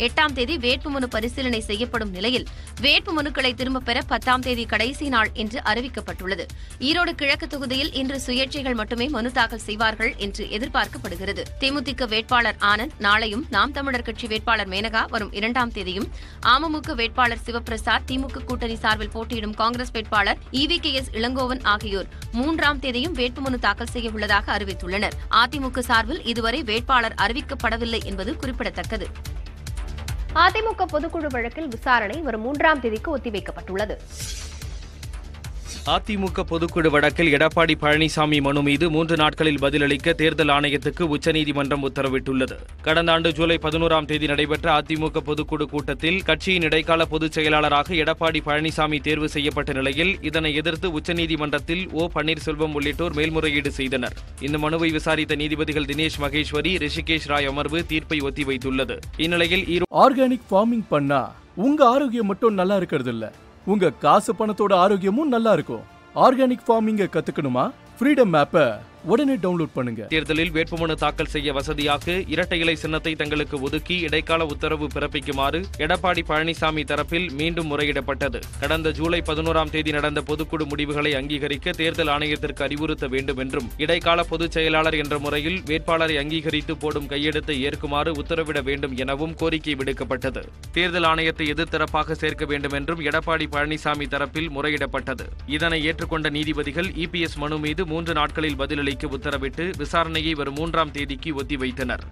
எட்டாம் தேதி வேட்புமனு பரிசீலனை செய்யப்படும் நிலையில் வேட்புமனுக்களை திரும்பப் பெற பத்தாம் தேதி கடைசி நாள் என்று அறிவிக்கப்பட்டுள்ளது ஈரோடு கிழக்கு தொகுதியில் இன்று சுயேட்சைகள் மட்டுமே மனு தாக்கல் செய்வார்கள் என்று எதிர்பார்க்கப்படுகிறது தேமுதிக வேட்பாளர் ஆனந்த் நாளையும் நாம் தமிழர் கட்சி வேட்பாளர் மேனகா வரும் இரண்டாம் தேதியும் அமமுக வேட்பாளர் சிவபிரசாத் திமுக கூட்டணி சார்பில் போட்டியிடும் காங்கிரஸ் வேட்பாளர் இவி கே எஸ் இளங்கோவன் ஆகியோர் மூன்றாம் தேதியும் வேட்புமனு தாக்கல் செய்ய உள்ளதாக அறிவித்துள்ளனர் அதிமுக சார்பில் இதுவரை வேட்பாளர் அறிவிக்கப்படவில்லை என்பது குறிப்பிடத்தக்கது அதிமுக பொதுக்குழு வழக்கில் விசாரணை வரும் மூன்றாம் தேதிக்கு ஒத்திவைக்கப்பட்டுள்ளது அதிமுக பொதுக்குழு வழக்கில் எடப்பாடி பழனிசாமி மனு மீது மூன்று நாட்களில் பதிலளிக்க தேர்தல் ஆணையத்துக்கு உச்சநீதிமன்றம் உத்தரவிட்டுள்ளது கடந்த ஆண்டு ஜூலை பதினோராம் தேதி நடைபெற்ற அதிமுக பொதுக்குழு கூட்டத்தில் கட்சியின் இடைக்கால பொதுச் செயலாளராக எடப்பாடி பழனிசாமி தேர்வு செய்யப்பட்ட நிலையில் இதனை எதிர்த்து உச்சநீதிமன்றத்தில் ஓ பன்னீர்செல்வம் உள்ளிட்டோர் மேல்முறையீடு செய்தனர் இந்த மனுவை விசாரித்த நீதிபதிகள் தினேஷ் மகேஸ்வரி ரிஷிகேஷ் ராய் அமர்வு தீர்ப்பை ஒத்திவைத்துள்ளது இந்நிலையில் ஈரோ ஆர்கானிக் ஃபார்மிங் பண்ணா உங்க ஆரோக்கியம் மட்டும் நல்லா இருக்கிறது இல்ல உங்க காசு பணத்தோட ஆரோக்கியமும் நல்லா இருக்கும் ஆர்கானிக் ஃபார்மிங்க கத்துக்கணுமா ஃப்ரீடம் ஆப்பை உடனே டவுன்லோட் பண்ணுங்க தேர்தலில் வேட்புமனு தாக்கல் செய்ய வசதியாக இரட்டை இலை சின்னத்தை தங்களுக்கு ஒதுக்கி இடைக்கால உத்தரவு பிறப்பிக்குமாறு எடப்பாடி பழனிசாமி தரப்பில் மீண்டும் முறையிடப்பட்டது கடந்த ஜூலை பதினோராம் தேதி நடந்த பொதுக்குழு முடிவுகளை அங்கீகரிக்க தேர்தல் ஆணையத்திற்கு அறிவுறுத்த வேண்டும் என்றும் இடைக்கால பொதுச் செயலாளர் என்ற முறையில் வேட்பாளரை அங்கீகரித்து போடும் கையெழுத்தை ஏற்குமாறு உத்தரவிட வேண்டும் எனவும் கோரிக்கை விடுக்கப்பட்டது தேர்தல் ஆணையத்தை எதிர்த்தரப்பாக சேர்க்க வேண்டும் என்றும் எடப்பாடி பழனிசாமி தரப்பில் முறையிடப்பட்டது இதனை ஏற்றுக்கொண்ட நீதிபதிகள் இபிஎஸ் மனு மீது மூன்று நாட்களில் பதிலளிக்க உத்தரவிட்டு விசாரணையை வரும் மூன்றாம் தேதிக்கு ஒத்திவைத்தனர்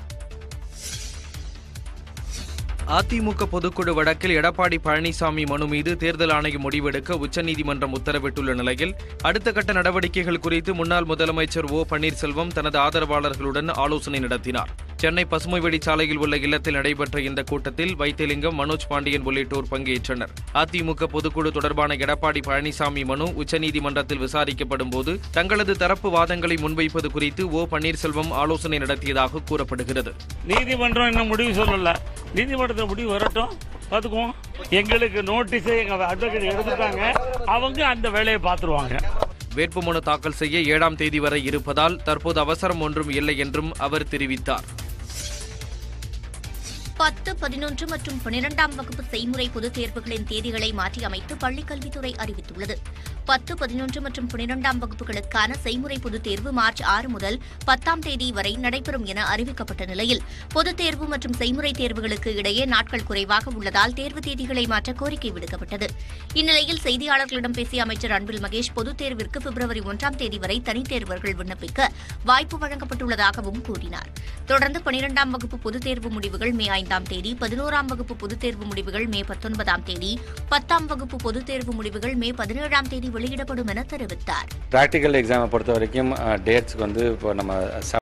அதிமுக பொதுக்குழு வழக்கில் எடப்பாடி பழனிசாமி மனு மீது தேர்தல் ஆணையம் முடிவெடுக்க உச்சநீதிமன்றம் உத்தரவிட்டுள்ள நிலையில் அடுத்த கட்ட நடவடிக்கைகள் குறித்து முன்னாள் முதலமைச்சர் ஓ பன்னீர்செல்வம் தனது ஆதரவாளர்களுடன் ஆலோசனை நடத்தினார் சென்னை பசுமை வழிச்சாலையில் உள்ள இல்லத்தில் நடைபெற்ற இந்த கூட்டத்தில் வைத்திலிங்கம் மனோஜ் பாண்டியன் உள்ளிட்டோர் பங்கேற்றனர் அதிமுக பொதுக்குழு தொடர்பான எடப்பாடி பழனிசாமி மனு உச்சநீதிமன்றத்தில் விசாரிக்கப்படும் போது தங்களது தரப்பு வாதங்களை முன்வைப்பது குறித்து ஓ பன்னீர்செல்வம் ஆலோசனை நடத்தியதாக கூறப்படுகிறது நீதிமன்றம் இன்னும் முடிவு சொல்லல நீதிமன்றத்தில் முடிவு வரட்டும் பார்த்துக்குவோம் எங்களுக்கு நோட்டீஸை எங்க அட்வொகேட் எடுத்துட்டாங்க அவங்க அந்த வேலையை பார்த்துருவாங்க வேட்புமனு தாக்கல் செய்ய ஏழாம் தேதி வரை இருப்பதால் தற்போது அவசரம் ஒன்றும் இல்லை என்றும் அவர் தெரிவித்தார் பத்து பதினொன்று மற்றும் பனிரெண்டாம் வகுப்பு செய்முறை பொதுத் தேர்வுகளின் தேதிகளை மாற்றியமைத்து பள்ளிக்கல்வித்துறை அறிவித்துள்ளது பத்து பதினொன்று மற்றும் பனிரெண்டாம் வகுப்புகளுக்கான செய்முறை பொதுத் தேர்வு மார்ச் ஆறு முதல் பத்தாம் தேதி வரை நடைபெறும் என அறிவிக்கப்பட்ட நிலையில் பொதுத் தேர்வு மற்றும் செய்முறை தேர்வுகளுக்கு இடையே நாட்கள் குறைவாக உள்ளதால் தேர்வு தேதிகளை மாற்ற கோரிக்கை விடுக்கப்பட்டது இந்நிலையில் செய்தியாளர்களிடம் பேசிய அமைச்சர் அன்பில் மகேஷ் பொதுத் தேர்விற்கு பிப்ரவரி ஒன்றாம் தேதி வரை தனித் தேர்வர்கள் விண்ணப்பிக்க வாய்ப்பு வழங்கப்பட்டுள்ளதாகவும் கூறினார் தொடர்ந்து பனிரெண்டாம் வகுப்பு பொதுத் தேர்வு முடிவுகள் மே ஐந்தாம் தேதி பதினோராம் வகுப்பு பொதுத் தேர்வு முடிவுகள் மே பத்தொன்பதாம் தேதி பத்தாம் வகுப்பு பொதுத் தேர்வு முடிவுகள் மே பதினேழாம் தேதி வெளியிடப்படும் என தெரிவித்தார் ப்ராக்டிக்கல் எக்ஸாமை பொறுத்த வரைக்கும் டேட்ஸ்க்கு வந்து இப்போ நம்ம